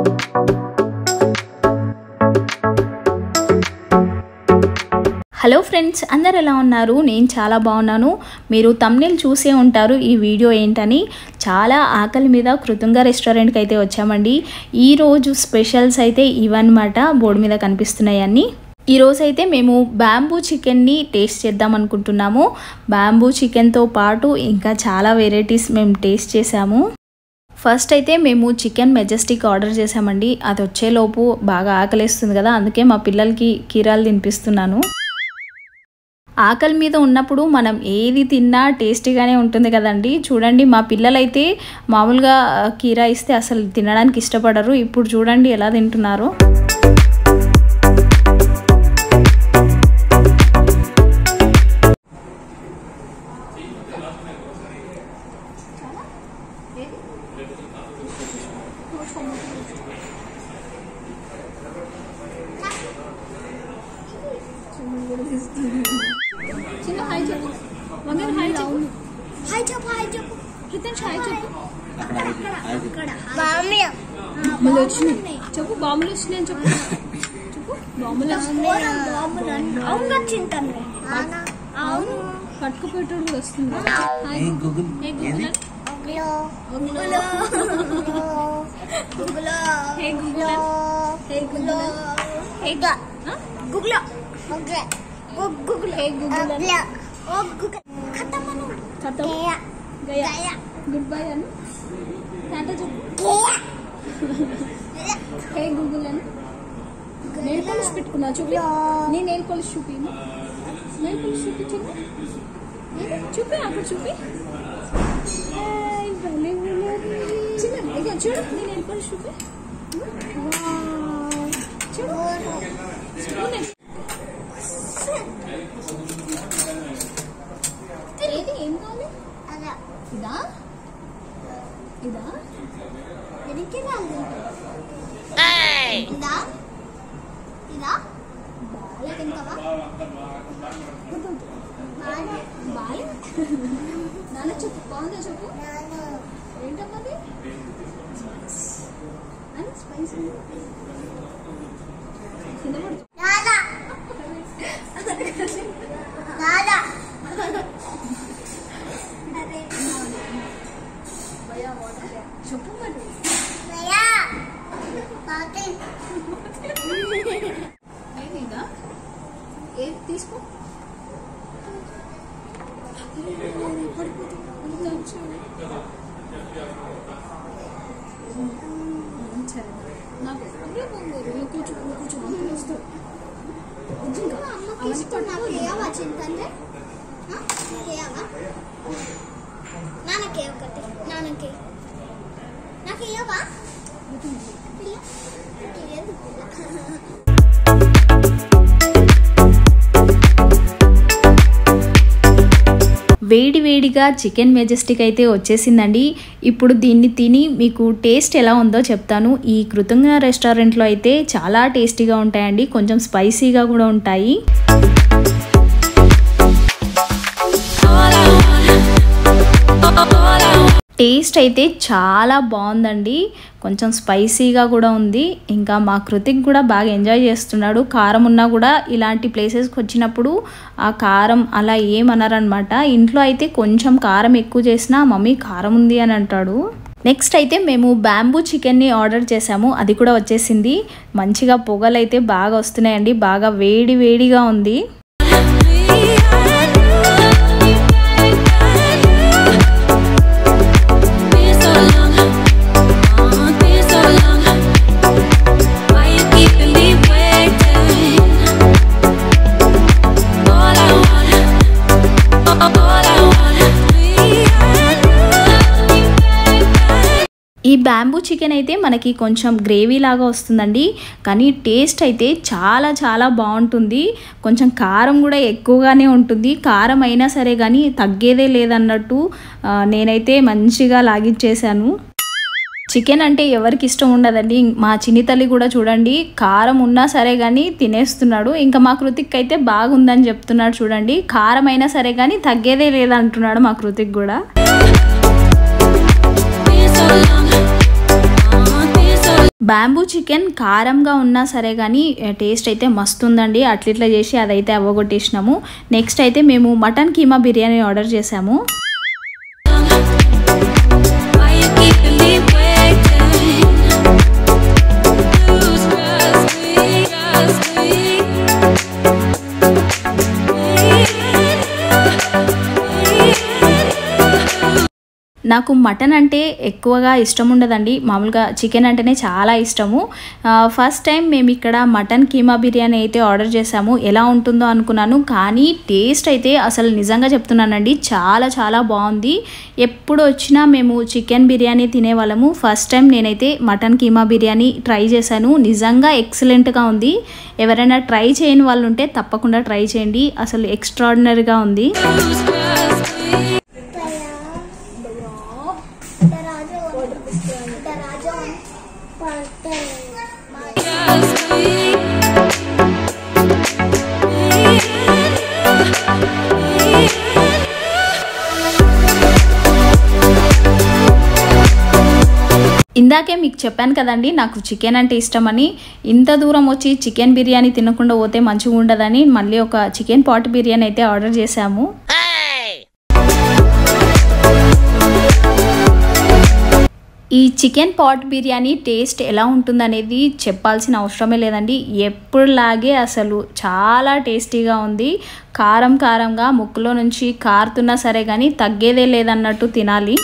Hello friends అందరు ఎలా ఉన్నారు నేను చాలా బాగున్నాను మీరు తమ్నేల్ చూసే ఉంటారు ఈ వీడియో ఏంటని చాలా ఆకలి మీద కృతంగా రెస్టారెంట్కి అయితే వచ్చామండి ఈరోజు స్పెషల్స్ అయితే ఇవన్నమాట బోర్డు మీద కనిపిస్తున్నాయి అన్నీ ఈరోజు అయితే మేము బ్యాంబూ చికెన్ని టేస్ట్ చేద్దాం అనుకుంటున్నాము బ్యాంబూ చికెన్తో పాటు ఇంకా చాలా వెరైటీస్ మేము టేస్ట్ చేసాము ఫస్ట్ అయితే మేము చికెన్ మెజెస్టిక్ ఆర్డర్ చేసామండి అది వచ్చేలోపు బాగా ఆకలిస్తుంది కదా అందుకే మా పిల్లలకి కీరాలు తినిపిస్తున్నాను ఆకలి మీద ఉన్నప్పుడు మనం ఏది తిన్నా టేస్టీగానే ఉంటుంది కదండి చూడండి మా పిల్లలైతే మామూలుగా కీరా ఇస్తే అసలు తినడానికి ఇష్టపడరు ఇప్పుడు చూడండి ఎలా తింటున్నారో చిన్న హాయ్ చెప్పు వంగన్ హాయ్ చెప్పు హాయ్ చెప్పు హాయ్ చెప్పు హితేష్ హాయ్ చెప్పు బామ్మ బాంబులు వచ్చినాయి చెప్పు బాంబులు వచ్చినాయి చెప్పు చెప్పు బాంబులు వచ్చినాయి అవును చింతను అవును పట్టుకుపోయేటోడు కూడా వస్తుంది హాయ్ Hey Google, Hey, ఏది? Google. గుగ్గులో Hey, Google. Hey, Google. Hey, గుగ్గులో గుగ్గులో గుగ్గులో Hey, Google. ఓ గుగ్గులో ఖతమను ఖతం గయా గయా గయా గుడ్ బై అని టాటా చెప్పు గయా హే గూగుల్ అని నెయిల్ పాలిష్ పెట్టుకున్నా చూపి నీ నెయిల్ పాలిష్ చూపి నెయిల్ పాలిష్ చూపి చూపి ఏది? చూపి అక్కడ చూపి హాయ్, భలే ఉన్నది. చిన్న ఇదిగో చూడు నీ నెయిల్ పాలిష్ చూపి వావ్. చూడు స్పూన్ ఎ- ఏది ఏం కావాలి అలా ఇదా ఇదా ఎనికి రాదు ఇదా ఇదా బాగా తింటావా బాయ్ నాన్న చెప్పు బాగుందా చెప్పు ఏంటమ్మది అని స్పైసీ కింద పడుతుంది రాదా రాదా అరే చెప్పు మరి భయ్యా బాగా ఏది ఇదా ఏది తీసుకో నాకు ఎప్పుడే పొంగరు కూర్చో కూర్చో అంకులు వస్తారు అమ్మ తీసుకున్నావు ఏవా చింతంటే ఏవా నాన్నకే ఒకటి నాన్నకే నాకు ఏవా పిల్ల ఏది పిల్ల వేడి వేడిగా చికెన్ మెజెస్టిక్ అయితే వచ్చేసిందండి ఇప్పుడు దీన్ని తిని మీకు టేస్ట్ ఎలా ఉందో చెప్తాను ఈ కృతంగా రెస్టారెంట్లో అయితే చాలా టేస్టీగా ఉంటాయండి కొంచెం స్పైసీగా కూడా ఉంటాయి టేస్ట్ అయితే చాలా బాగుందండి కొంచెం స్పైసీగా కూడా ఉంది ఇంకా మా కృతిక్ కూడా బాగా ఎంజాయ్ చేస్తున్నాడు కారం ఉన్నా కూడా ఇలాంటి ప్లేసెస్కి వచ్చినప్పుడు ఆ కారం అలా ఏమనరనమాట ఇంట్లో అయితే కొంచెం కారం ఎక్కువ చేసినా మమ్మీ కారం ఉంది అని అంటాడు నెక్స్ట్ అయితే మేము బ్యాంబూ చికెన్ని ఆర్డర్ చేసాము అది కూడా వచ్చేసింది మంచిగా పొగలు అయితే బాగా వస్తున్నాయండి బాగా వేడి వేడిగా ఉంది ఈ బ్యాంబూ చికెన్ అయితే మనకి కొంచెం గ్రేవీ లాగా వస్తుందండి కానీ టేస్ట్ అయితే చాలా చాలా బాగుంటుంది కొంచెం కారం కూడా ఎక్కువగానే ఉంటుంది కారం అయినా సరే కానీ తగ్గేదే లేదన్నట్టు ఆ, నేనైతే మంచిగా లాగిచ్చేసాను చికెన్ అంటే ఎవరికి ఇష్టం ఉండదండి మా చిన్ని తల్లి కూడా చూడండి కారం ఉన్నా సరే కానీ తినేస్తున్నాడు ఇంకా మా కృతిక్ అయితే బాగుందని చెప్తున్నాడు చూడండి కారం అయినా సరే కానీ తగ్గేదే లేదంటున్నాడు మా కృతిక్ కూడా బ్యాంబూ చికెన్ కారంగా ఉన్నా సరే కానీ టేస్ట్ అయితే మస్తు ఉందండి అట్లిట్లా చేసి అదైతే అవ్వగొట్టేసినాము నెక్స్ట్ అయితే మేము మటన్ కీమా బిర్యానీ ఆర్డర్ చేసాము Why you keeping me waiting? Lose trust me, trust me. నాకు మటన్ అంటే ఎక్కువగా ఇష్టం ఉండదండి మామూలుగా చికెన్ అంటేనే చాలా ఇష్టము ఆ, ఫస్ట్ టైం మేము ఇక్కడ మటన్ కీమా బిర్యానీ అయితే ఆర్డర్ చేసాము ఎలా ఉంటుందో అనుకున్నాను కానీ టేస్ట్ అయితే అసలు నిజంగా చెప్తున్నానండి చాలా చాలా బాగుంది ఎప్పుడు వచ్చినా మేము చికెన్ బిర్యానీ తినేవాళ్ళము ఫస్ట్ టైం నేనైతే మటన్ కీమా బిర్యానీ ట్రై చేశాను నిజంగా ఎక్సలెంట్గా ఉంది ఎవరైనా ట్రై చేయని వాళ్ళు ఉంటే తప్పకుండా ట్రై చేయండి అసలు ఎక్స్ట్రాడినరీగా ఉంది Lose trust me. దరాజా దరాజా పడతాయి Trust me. ఇందాకే మీకు చెప్పాను కదండి నాకు చికెన్ అంటే ఇష్టమని ఇంత దూరం వచ్చి చికెన్ బిర్యానీ తినకుండా పోతే మంచిగా ఉండదని మళ్ళీ ఒక చికెన్ పాట్ బిర్యానీ అయితే ఆర్డర్ చేశాము ఈ చికెన్ పాట్ బిర్యానీ టేస్ట్ ఎలా ఉంటుందనేది చెప్పాల్సిన అవసరమే లేదండి ఎప్పుడులాగే అసలు చాలా టేస్టీగా ఉంది కారం కారంగా ముక్కులో నుంచి కారుతున్నా సరే కానీ తగ్గేదే లేదన్నట్టు తినాలి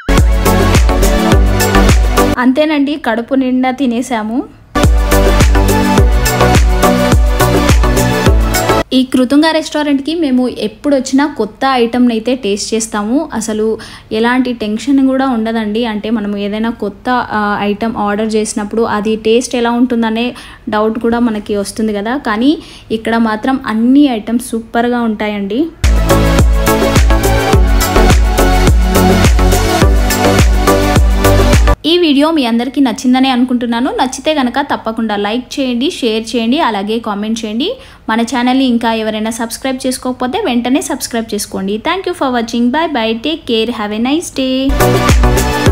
అంతేనండి కడుపు నిండా తినేసాము ఈ కృతుంగ రెస్టారెంట్కి మేము ఎప్పుడు వచ్చినా కొత్త ఐటమ్ని అయితే టేస్ట్ చేస్తాము అసలు ఎలాంటి టెన్షన్ కూడా ఉండదండి అంటే మనం ఏదైనా కొత్త ఐటమ్ ఆర్డర్ చేసినప్పుడు అది టేస్ట్ ఎలా ఉంటుందనే డౌట్ కూడా మనకి వస్తుంది కదా కానీ ఇక్కడ మాత్రం అన్ని ఐటమ్స్ సూపర్గా ఉంటాయండి ఈ వీడియో మీ అందరికీ నచ్చిందని అనుకుంటున్నాను నచ్చితే కనుక తప్పకుండా లైక్ చేయండి షేర్ చేయండి అలాగే కామెంట్ చేయండి మన ఛానల్ని ఇంకా ఎవరైనా సబ్స్క్రైబ్ చేసుకోకపోతే వెంటనే సబ్స్క్రైబ్ చేసుకోండి thank you for watching bye bye take care have a nice day